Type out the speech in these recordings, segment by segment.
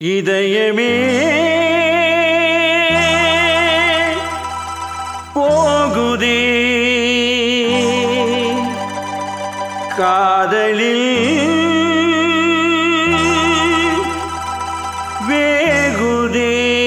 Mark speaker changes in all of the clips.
Speaker 1: இதயமே போகுதே காதலில் வேகுதே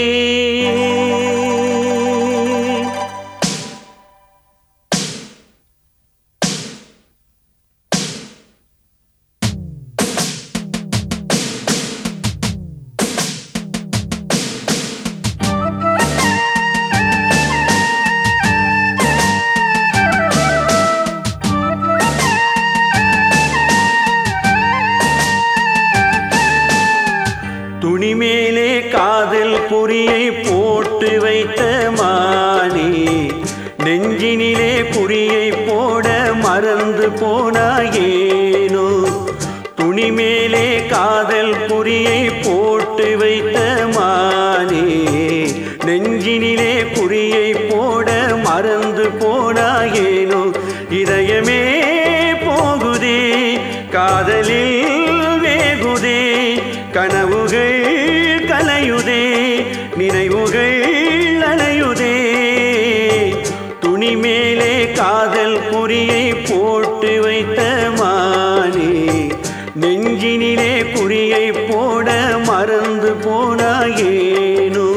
Speaker 1: துணி மேலே காதல் பொறியை போட்டு வைத்த மானே நெஞ்சினிலே குறியை போட மறந்து போனாயேனோ துணி மேலே காதல் பொறியை போட்டு வைத்த மானே நெஞ்சினிலே குறியை போட மறந்து போனாயேனோ இதயமே போகுதே காதலில் வேகுதே கனவுகள் கலையுதே நினைவுகள் அலையுதே துணி மேலே காதல் குறியை போட்டு வைத்த மானே நெஞ்சினிலே குறியை போட மறந்து போனாயேனோ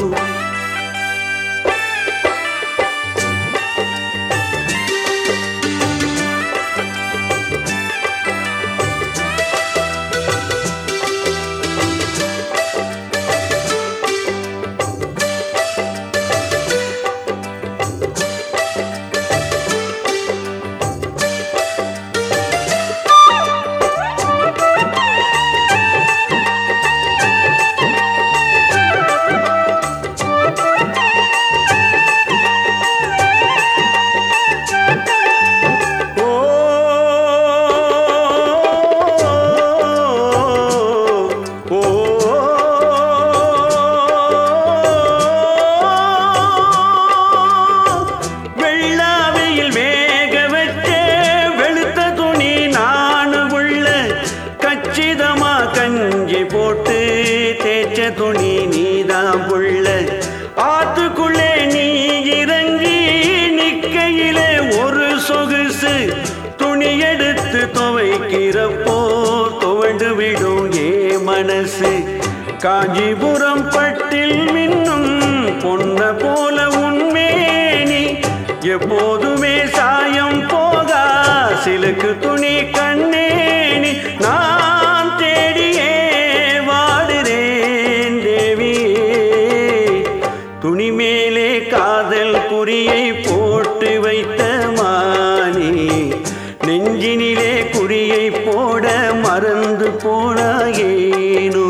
Speaker 1: ஓ ஓ வெள்ளாவையில் வேக வச்ச வெளுத்த துணி நானு உள்ள கச்சிதமா கஞ்சி போட்டு தேய்ச்ச துணி நீதான் புள்ள ஆத்துக்குள்ளே நீ இறங்கி நிக்கையிலே ஒரு சொகுசு துணி எடுத்து துவைக்கிறப்போ துவண்டு விடும் ஏ மனசு காஞ்சிபுரம் பட்டில் மின்னும் பொன்ன போல உண்மேனி எப்போதுமே சாயம் போகா சிலுக்கு துணி கண்ணேனி நான் தேடியே வாடுறேன் தேவியே துணி மேலே காதல் குறியை போட்டு வைத்த மானே நெஞ்சினிலே குறியை போட மறந்து போனாயேனோ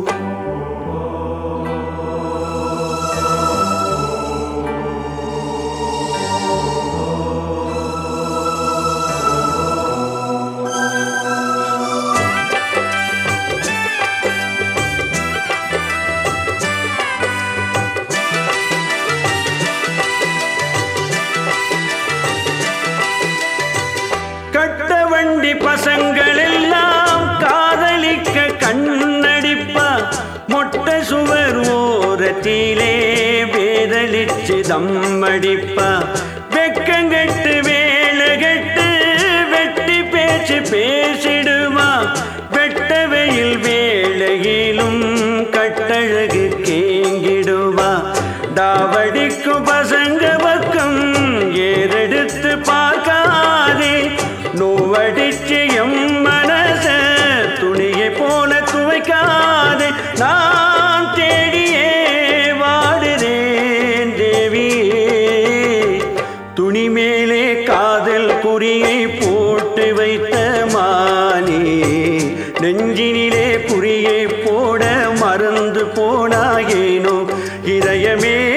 Speaker 1: கட்ட வண்டி பசங்கள் எல்லாம் காதலிக்க கண்ணடிப்பா மொட்டை சுவர் ஓரத்திலே வேதலிச்சு தம்மடிப்பா வெக்கங்கெட்டு வேலைகட்டு வெட்டி பேச்சு பேசிடுவா வெட்ட வெயில் வேளையிலும் கட்டழகு கேங்கிடுவா டாவடிக்கும் பசங்க பக்கம் ஏறெடுத்து பார்க்காதே நோவடிச்சு எம் மனச துணியை போல துவைக்காதே நான் தேடியே வாடுறேன் தேவியே துணி மேலே காதல் குறியை போட்டு வைத்த மானே நெஞ்சினிலே குறியை போட மறந்து போனாயேனோ இதயமே